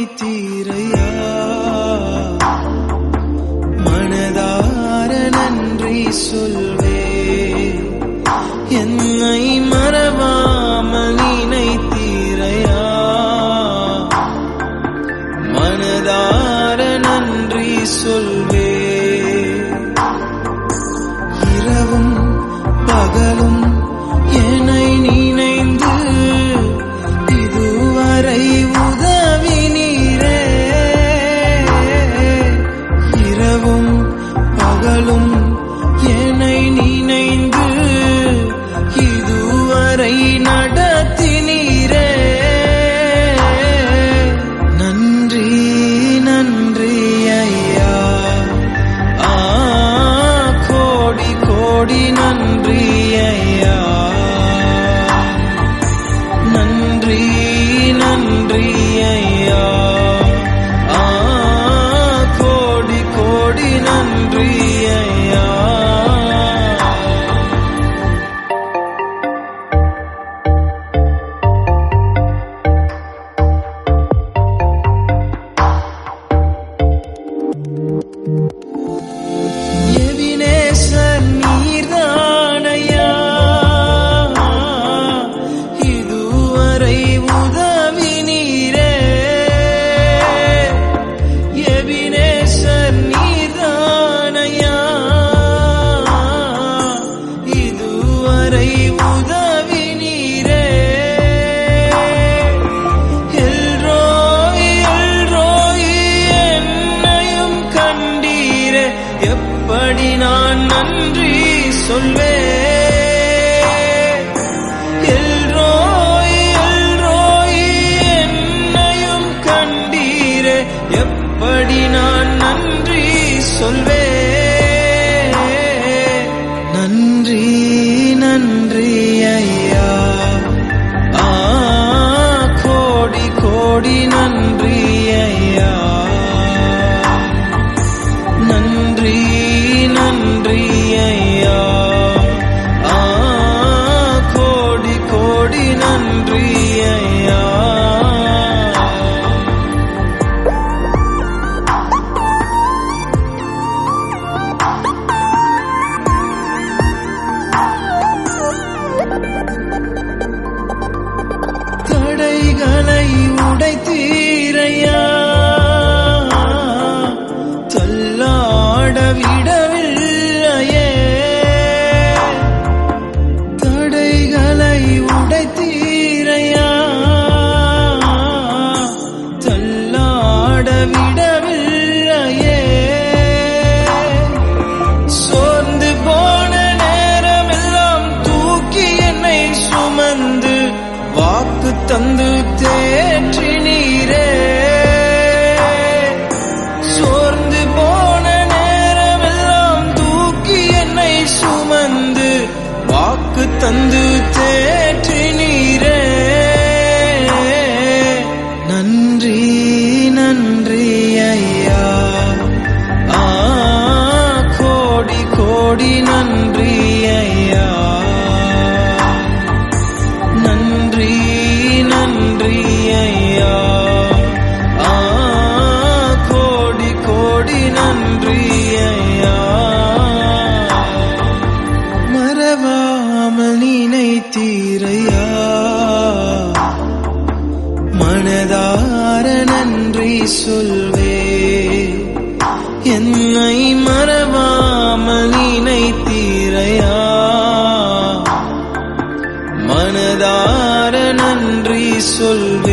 நினைத்தீரையா மனதார நன்றி சொல்வே என்னை மறவாமல் நினைத்தீரையா மனதார நன்றி சொல்வே இரவும் பகலும் என்னை நினைந்து இதுவரை உதவி நீரே இரவும் பகலும் என்னை நினைந்து இதுவரை நடத்தி நீரே நன்றி நன்றி ஐயா ஆ கோடி கோடி நன்றி ஐயா நன்றி நன்றி ஐயா ஆ கோடி கோடி நன்றி ஐயா எவினேசர் நீர்தானையா இதுவரை உதவி நீரே எவினேசர் நீர்தானையா இதுவரை உதவி நீரே எல்ரோய் எல்ரோய் என்னையும் கண்டீரே எப்படி நான் நன்றி சொல்வேன் எல்ரோய் எல்ரோய் என்னையும் கண்டீரே எப்படி நான் நன்றி சொல்வேன் நன்றி நன்றி ஐயா ஆ கோடி கோடி நன்றி ஐயா நன்றி நன்றி ஐயா ஆ கோடி கோடி நன்றி ஐயா தடைகளை உடைத்தீரையா தள்ளாட விடவில்லையே தடைகளை உடைத்தீரையா தள்ளாட விடவில்லையே சோர்ந்து போன நேரமெல்லாம் தூக்கி என்னை சுமந்து வாக்கு தந்து தேற்றி நீரே சோர்ந்து போன நேரமெல்லாம் தூக்கி என்னை சுமந்து வாக்கு தந்து தேற்றி நீரே நன்றி நன்றி ஐயா ஆ கோடி கோடி நன்றி ஐயா நன்றி நன்றி ஐயா ஆ கோடி கோடி நன்றி ஐயா மறவாமல் நினைத்தீரையா மனதார நன்றி சொல்வே என்னை மறவாமல் நினைத்தீரையா மனதார நன்றி சொல்வே